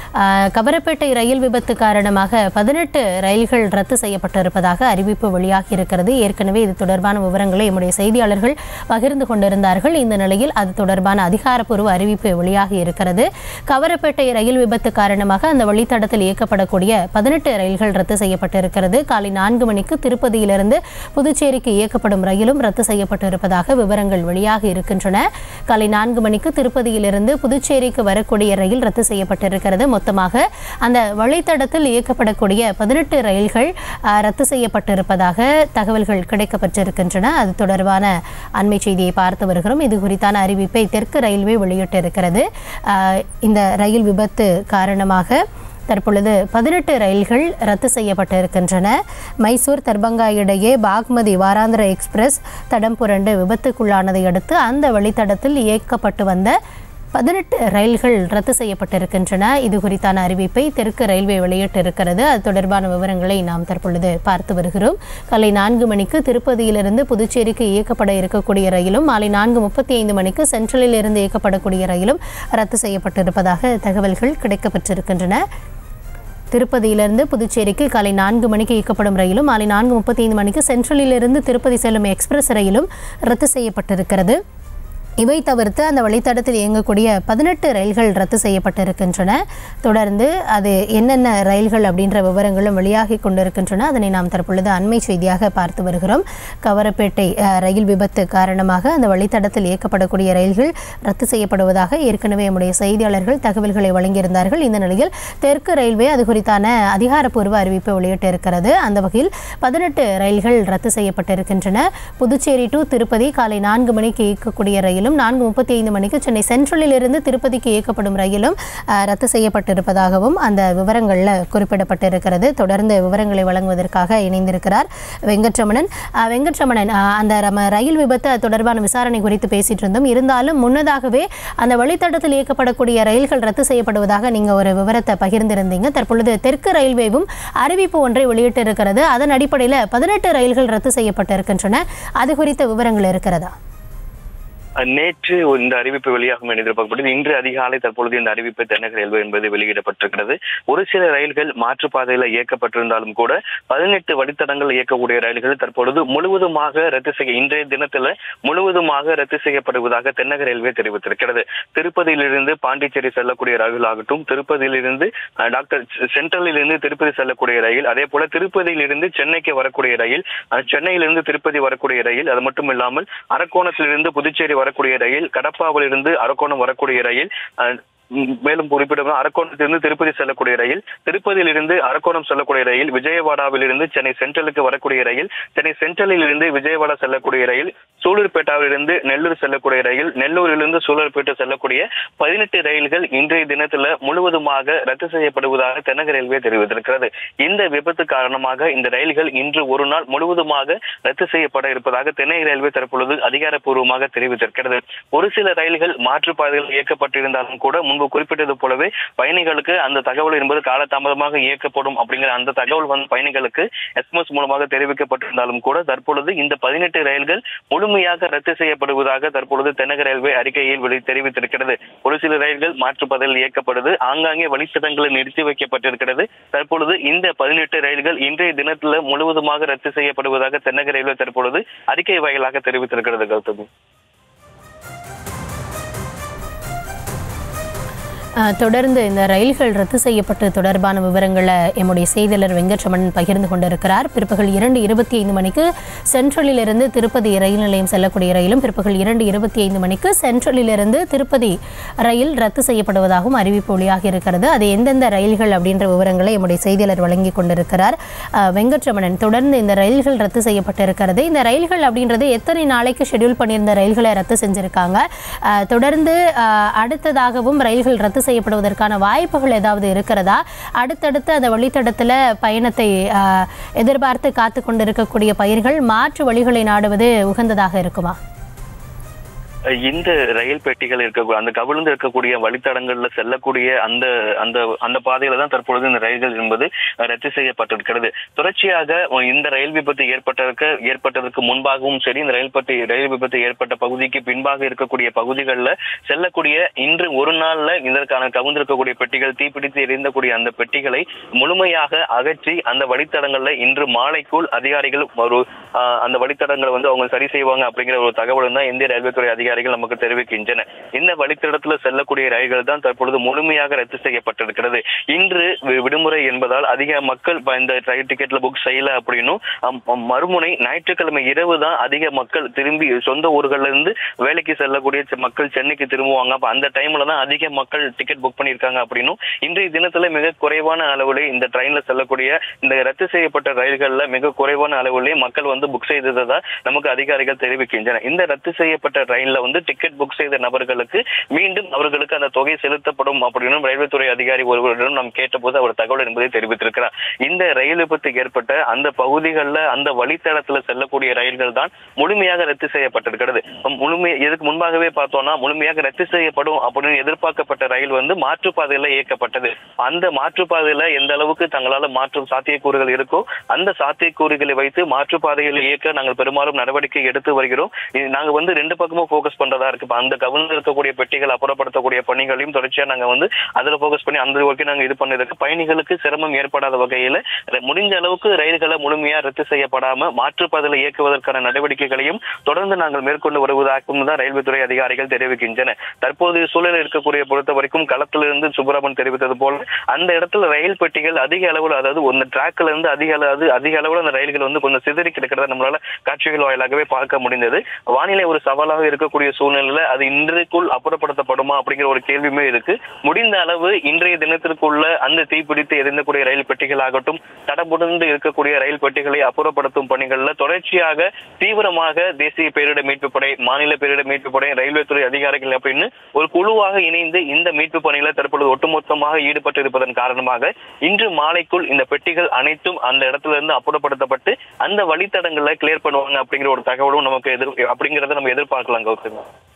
ஆஹ், கவரப்பேட்டை ரயில் விபத்து காரணமாக பதினெட்டு ரயில்கள் ரத்து செய்யப்பட்டிருப்பதாக அறிவிப்பு வெளியாகி இருக்கிறது ஏற்கனவே இது தொடர்பான விவரங்களை எம்முடைய செய்தியாளர்கள் பகிர்ந்து கொண்டிருந்தார்கள் இந்த நிலையில் அது தொடர்பான அதிகாரப்பூர்வ அறிவிப்பு வெளியாகி இருக்கிறது கவரப்பேட்டை ரயில் விபத்து காரணமாக அந்த வழித்தடத்தில் இயக்கப்படக்கூடிய பதினெட்டு ரயில்கள் ரத்து செய்யப்பட்டிருக்கிறது காலை நான்கு மணிக்கு திருப்பதியிலிருந்து புதுச்சேரிக்கு இயக்கப்படும் ரயிலும் ரத்து செய்யப்பட்டிருப்பதாக விவரங்கள் வெளியாகி இருக்கின்றன காலை நான்கு மணிக்கு திருப்பதியிலிருந்து புதுச்சேரிக்கு வரக்கூடிய ரயில் ரத்து செய்யப்பட்டிருக்கிறது மொத்தமாக அந்த வழித்தடத்தில் இயக்கப்படக்கூடிய பதினெட்டு ரயில்கள் ஆஹ், ரத்து செய்யப்பட்டிருப்பதாக தகவல்கள் கிடைக்கப்பட்டிருக்கின்றன அது தொடர்பான அண்மை செய்தியை பார்த்து வருகிறோம் இது குறித்தான அறிவிப்பை தெற்கு ரயில்வே வெளியிட்டிருக்கிறது ஆஹ், இந்த ரயில் விபத்து காரணமாக தற்பொழுது பதினெட்டு ரயில்கள் ரத்து செய்யப்பட்டிருக்கின்றன மைசூர் தர்பங்கா இடையே பாக்மதி வாராந்திர எக்ஸ்பிரஸ் தடம் புரண்டு விபத்துக்குள்ளானதை அடுத்து அந்த வழித்தடத்தில் இயக்கப்பட்டு வந்த பதினெட்டு ரயில்கள் ரத்து செய்யப்பட்டிருக்கின்றன இது குறித்தான அறிவிப்பை தெற்கு ரயில்வே வெளியிட்டிருக்கிறது அது தொடர்பான விவரங்களை நாம் தற்பொழுது பார்த்து வருகிறோம் காலை நான்கு மணிக்கு திருப்பதியிலிருந்து புதுச்சேரிக்கு இயக்கப்பட இருக்கக்கூடிய ரயிலும் மாலை நான்கு முப்பத்தி ஐந்து மணிக்கு சென்ட்ரலில் இருந்து இயக்கப்படக்கூடிய ரயிலும் ரத்து செய்யப்பட்டிருப்பதாக தகவல்கள் கிடைக்கப்பட்டிருக்கின்றன திருப்பதியிலிருந்து புதுச்சேரிக்கு காலை நான்கு மணிக்கு இயக்கப்படும் ரயிலும் மாலை நான்கு முப்பத்தி ஐந்து மணிக்கு சென்ட்ரலிலிருந்து திருப்பதி செல்லும் எக்ஸ்பிரஸ் ரயிலும் ரத்து செய்யப்பட்டிருக்கிறது இவை தவிர்த்து அந்த வழித்தடத்தில் இயங்கக்கூடிய பதினெட்டு ரயில்கள் ரத்து செய்யப்பட்டிருக்கின்றன தொடர்ந்து அது என்னென்ன ரயில்கள் அப்படின்ற விவரங்களும் வெளியாகி கொண்டிருக்கின்றன அதனை நாம் தற்பொழுது அண்மை செய்தியாக பார்த்து வருகிறோம் கவரப்பேட்டை அஹ், ரயில் விபத்து காரணமாக அந்த வழித்தடத்தில் இயக்கப்படக்கூடிய ரயில்கள் ரத்து செய்யப்படுவதாக ஏற்கனவே நம்முடைய செய்தியாளர்கள் தகவல்களை வழங்கியிருந்தார்கள் இந்த நிலையில் தெற்கு ரயில்வே அது குறித்தான அதிகாரப்பூர்வ அறிவிப்பை வெளியிட்டிருக்கிறது அந்த வகையில் பதினெட்டு ரயில்கள் ரத்து செய்யப்பட்டிருக்கின்றன புதுச்சேரி டு திருப்பதி காலை நான்கு மணிக்கு இயக்கக்கூடிய ரயிலும் நான்கு முப்பத்தி ஐந்து மணிக்கு சென்னை சென்ட்ரலில் இருந்து திருப்பதிக்கு இயக்கப்படும் ரயிலும் அஹ், ரத்து செய்யப்பட்டிருப்பதாகவும் அந்த விவரங்களில் குறிப்பிடப்பட்டிருக்கிறது தொடர்ந்து விவரங்களை வழங்குவதற்காக இணைந்திருக்கிறார் வெங்கட்ரமணன் அஹ், வெங்கட்ரமணன் அஹ், அந்த நம்ம ரயில் விபத்து அது தொடர்பான விசாரணை குறித்து பேசிட்டு இருந்தோம் இருந்தாலும் முன்னதாகவே அந்த வழித்தடத்தில் இயக்கப்படக்கூடிய ரயில்கள் ரத்து செய்யப்படுவதாக நீங்க ஒரு விவரத்தை பகிர்ந்திருந்தீங்க தற்பொழுது தெற்கு ரயில்வேவும் அறிவிப்பு ஒன்றை வெளியிட்டிருக்கிறது அதன் அடிப்படையில் பதினெட்டு ரயில்கள் ரத்து செய்யப்பட்டிருக்கின்றன அது குறித்த விவரங்கள் இருக்கிறதா நேற்று இந்த அறிவிப்பு வெளியாகும் என எதிர்பார்க்கப்பட்டது இன்று அதிகாலை தற்பொழுது இந்த அறிவிப்பு தென்னக ரயில்வே என்பது வெளியிடப்பட்டிருக்கிறது ஒரு சில ரயில்கள் மாற்றுப்பாதையில் இயக்கப்பட்டிருந்தாலும் கூட பதினெட்டு வழித்தடங்கள் இயக்கக்கூடிய ரயில்கள் தற்பொழுது முழுவதுமாக ரத்து செய்ய இன்றைய தினத்துல முழுவதுமாக ரத்து செய்யப்படுவதாக தென்னக ரயில்வே தெரிவித்திருக்கிறது திருப்பதியிலிருந்து பாண்டிச்சேரி செல்லக்கூடிய ரயில் ஆகட்டும் திருப்பதியிலிருந்து அஹ், டாக்டர் சென்ட்ரலில் இருந்து திருப்பதி செல்லக்கூடிய ரயில் அதே போல திருப்பதியிலிருந்து சென்னைக்கு வரக்கூடிய ரயில் அஹ், சென்னையிலிருந்து திருப்பதி வரக்கூடிய ரயில் அது மட்டும் இல்லாமல் அரக்கோணத்திலிருந்து புதுச்சேரி வரக்கூடிய ரயில் கடப்பாவிலிருந்து அரக்கோணம் வரக்கூடிய ரயில் அஹ், ம், மேலும் குறிப்பிடும் அரக்கோணத்திலிருந்து திருப்பதி செல்லக்கூடிய ரயில் திருப்பதியிலிருந்து அரக்கோணம் செல்லக்கூடிய ரயில் விஜயவாடாவிலிருந்து சென்னை சென்ட்ரலுக்கு வரக்கூடிய ரயில் சென்னை சென்ட்ரலில் இருந்து விஜயவாடா செல்லக்கூடிய ரயில் சூலூர்பேட்டாவிலிருந்து நெல்லூர் செல்லக்கூடிய ரயில் நெல்லூரிலிருந்து சூலூர்பேட்டை செல்லக்கூடிய பதினெட்டு ரயில்கள் இன்றைய தினத்துல முழுவதுமாக ரத்து செய்யப்படுவதாக தென்னக ரயில்வே தெரிவித்திருக்கிறது இந்த விபத்து காரணமாக இந்த ரயில்கள் இன்று ஒரு நாள் முழுவதுமாக ரத்து செய்யப்பட இருப்பதாக தென்னை ரயில்வே தற்பொழுது அதிகாரப்பூர்வமாக தெரிவித்திருக்கிறது ஒரு சில ரயில்கள் மாற்றுப்பாதையில் இயக்கப்பட்டிருந்தாலும் கூட முன்பு குறிப்பிட்டது போலவே பயணிகளுக்கு அந்த தகவல் என்பது காலதாமதமாக இயக்கப்படும் அப்படிங்கிற அந்த தகவல் வந்து பயணிகளுக்கு எஸ்எம்எஸ் மூலமாக தெரிவிக்கப்பட்டிருந்தாலும் கூட தற்பொழுது இந்த பதினெட்டு ரயில்கள் முழுமையாக ரத்து செய்யப்படுவதாக தற்பொழுது தென்னக ரயில்வே அறிக்கையில் வெளி தெரிவித்திருக்கிறது ஒரு சில ரயில்கள் மாற்றுப்பாதையில் இயக்கப்படுது ஆங்காங்கே வழித்தடங்களில் நிறுத்தி வைக்கப்பட்டிருக்கிறது தற்பொழுது இந்த பதினெட்டு ரயில்கள் இன்றைய தினத்துல முழுவதுமாக ரத்து செய்யப்படுவதாக தென்னக ரயில்வே தற்பொழுது அறிக்கை வாயிலாக தெரிவித்திருக்கிறது கௌதமி அஹ், தொடர்ந்து இந்த ரயில்கள் ரத்து செய்யப்பட்டு தொடர்பான விவரங்களை எம்முடைய செய்தியாளர் வெங்கட்ரமணன் பகிர்ந்து கொண்டிருக்கிறார் பிற்பகல் இரண்டு இருபத்தி ஐந்து மணிக்கு சென்ட்ரலிலிருந்து திருப்பதி ரயில் நிலையம் செல்லக்கூடிய ரயிலும் பிற்பகல் இரண்டு இருபத்தி ஐந்து மணிக்கு சென்ட்ரலிலிருந்து திருப்பதி ரயில் ரத்து செய்யப்படுவதாகவும் அறிவிப்பு வெளியாகி இருக்கிறது அது எந்தெந்த ரயில்கள் அப்படின்ற விவரங்களை எம்முடைய செய்தியாளர் வழங்கி கொண்டிருக்கிறார் அஹ், வெங்கட்ரமணன் தொடர்ந்து இந்த ரயில்கள் ரத்து செய்யப்பட்டிருக்கிறது இந்த ரயில்கள் அப்படின்றது எத்தனை நாளைக்கு ஷெட்யூல் பண்ணியிருந்த ரயில்களை ரத்து செஞ்சிருக்காங்க அஹ், தொடர்ந்து அஹ், அடுத்ததாகவும் ரயில்கள் ரத்து செய்யப்படுவதற்கான வாய்ப்புகள் ஏதாவது இருக்கிறதா அடுத்தடுத்து அந்த வழித்தடத்தில் பயணத்தை அஹ், எதிர்பார்த்து காத்து கொண்டிருக்கக்கூடிய பயிர்கள் மாற்று வழிகளை நாடுவது உகந்ததாக இருக்குமா அஹ் இந்த ரயில் பெட்டிகள் இருக்கக்கூடிய அந்த கவிழ்ந்து இருக்கக்கூடிய வழித்தடங்கள்ல செல்லக்கூடிய அந்த அந்த அந்த பாதையில தான் தற்பொழுது இந்த ரயில்கள் என்பது அஹ், ரத்து செய்யப்பட்டிருக்கிறது தொடர்ச்சியாக அஹ், இந்த ரயில் விபத்து ஏற்பட்டதற்கு ஏற்பட்டதற்கு முன்பாகவும் சரி இந்த ரயில் பற்றி ரயில் விபத்து ஏற்பட்ட பகுதிக்கு பின்பாக இருக்கக்கூடிய பகுதிகளில் செல்லக்கூடிய இன்று ஒரு நாள்ல இதற்கான கவிழ்ந்திருக்கக்கூடிய பெட்டிகள் தீப்பிடித்து எரிந்தக்கூடிய அந்த பெட்டிகளை முழுமையாக அகற்றி அந்த வழித்தடங்கள்ல இன்று மாலைக்குள் அதிகாரிகள் ஒரு ஆஹ், அந்த வழித்தடங்களை வந்து அவங்க சரி செய்வாங்க அப்படிங்கிற ஒரு தகவலும் தான் இந்திய ரயில்வே துறை அதிகாரிகள் நமக்கு தெரிவிக்கின்றன இந்த வழித்தடத்துல செல்லக்கூடிய ரயில்கள் தான் தற்பொழுது முழுமையாக ரத்து செய்யப்பட்டிருக்கிறது இன்று வி- விடுமுறை என்பதால் அதிக மக்கள் ப- இந்த ரயில் டிக்கெட்ல புக் செய்யல அப்படின்னும் அம்- அம் மறுமுனை ஞாயிற்றுக்கிழமை இரவு தான் அதிக மக்கள் திரும்பி சொந்த ஊர்கள்ல இருந்து வேலைக்கு செல்லக்கூடிய செ- மக்கள் சென்னைக்கு திரும்புவாங்க அப்ப அந்த டைம்ல தான் அதிக மக்கள் டிக்கெட் புக் பண்ணியிருக்காங்க அப்படின்னும் இன்றைய தினத்துல மிக குறைவான அளவிலே இந்த ட்ரெயின்ல செல்லக்கூடிய இந்த ரத்து செய்யப்பட்ட ரயில்கள்ல மிக குறைவான அளவிலே மக்கள் வந்து புக் செய்ததா நமக்கு அதிகாரிகள் தெரிவிக்கின்றனர் இந்த ரத்து செய்யப்பட்ட ரயில்ல வந்து டிக்கெட் புக் செய்த நபர்களுக்கு மீண்டும் அவர்களுக்கு அந்த தொகை செலுத்தப்படும் அப்படின்னு ரயில்வே துறை அதிகாரி ஒருவரிடம் நாம் கேட்டபோது அவர் தகவல் என்பதை தெரிவித்திருக்கிறார் இந்த ரயில் விபத்து ஏற்பட்ட அந்த பகுதிகளில் அந்த வழித்தடத்துல செல்லக்கூடிய ரயில்கள் தான் முழுமையாக ரத்து செய்யப்பட்டிருக்கிறது முழுமை இதுக்கு முன்பாகவே பார்த்தோம்னா முழுமையாக ரத்து செய்யப்படும் அப்படின்னு எதிர்பார்க்கப்பட்ட ரயில் வந்து மாற்றுப்பாதையில இயக்கப்பட்டது அந்த மாற்றுப்பாதையில எந்த அளவுக்கு தங்களால மாற்றும் சாத்தியக்கூறுகள் இருக்கோ அந்த சாத்தியக்கூறுகளை வைத்து மாற்றுப்பாதையில் இயக்க நாங்கள் பெரும்பாலும் நடவடிக்கை எடுத்து வருகிறோம் இது நாங்க வந்து ரெண்டு பக்கமும் ஃபோக்கஸ் பண்றதா இருக்கு இப்ப அந்த கவிழ்ந்து இருக்கக்கூடிய பெட்டிகள் அப்புறப்படுத்தக்கூடிய பணிகளையும் தொடர்ச்சியா நாங்க வந்து அதுல ஃபோக்கஸ் பண்ணி அந்த வரைக்கும் நாங்க இது பண்ணதுக்கு பயணிகளுக்கு சிரமம் ஏற்படாத வகையில ர- முடிஞ்ச அளவுக்கு ரயில்களை முழுமையா ரத்து செய்யப்படாம மாற்றுப்பாதையில இயக்குவதற்கான நடவடிக்கைகளையும் தொடர்ந்து நாங்கள் மேற்கொண்டு வருவதாகவும் தான் ரயில்வே துறை அதிகாரிகள் தெரிவிக்கின்றனர் தற்போதைய சூழலில் இருக்கக்கூடிய பொறுத்த வரைக்கும் களத்திலிருந்து சுப்பிரமன் தெரிவித்தது போல அந்த இடத்துல ரயில் பெட்டிகள் அதிக அளவில் அதாவது அந்த டிராக்ல இருந்து அதிக அளவு அதிக அளவில் அந்த ரயில்கள் வந்து கொஞ்சம் சிதறி கிடக்கிறத நம்மளால காட்சிகள் வாயிலாகவே பார்க்க முடிந்தது வானிலை ஒரு சவாலாக இருக்கக்கூடிய சூழ்நிலையில அது இன்றைக்குள் அப்புறப்படுத்தப்படுமா அப்படிங்கிற ஒரு கேள்வியுமே இருக்கு முடிந்த அளவு இன்றைய தினத்திற்குள்ள அந்த தீப்பிடித்து எரிந்தக்கூடிய ரயில் பெட்டிகள் ஆகட்டும் தடபுடர்ந்து இருக்கக்கூடிய ரயில் பெட்டிகளை அப்புறப்படுத்தும் பணிகள்ல தொடர்ச்சியாக தீவிரமாக தேசிய பேரிடர் மீட்பு படை மாநில பேரிடர் மீட்பு படை ரயில்வே துறை அதிகாரிகள் அப்படின்னு ஒரு குழுவாக இணைந்து இந்த மீட்பு பணியில தற்பொழுது ஒட்டுமொத்தமாக ஈடுபட்டு இருப்பதன் காரணமாக இன்று மாலைக்குள் இந்த பெட்டிகள் அனைத்தும் அந்த இடத்துல இருந்து அப்புறப்படுத்தப்பட்டு அந்த வழித்தடங்களை கிளியர் பண்ணுவாங்க அப்படிங்கிற ஒரு தகவலும் நமக்கு எதிர் அப்படிங்கறத நம்ம எதிர்பார்க்கலாம் கௌதம்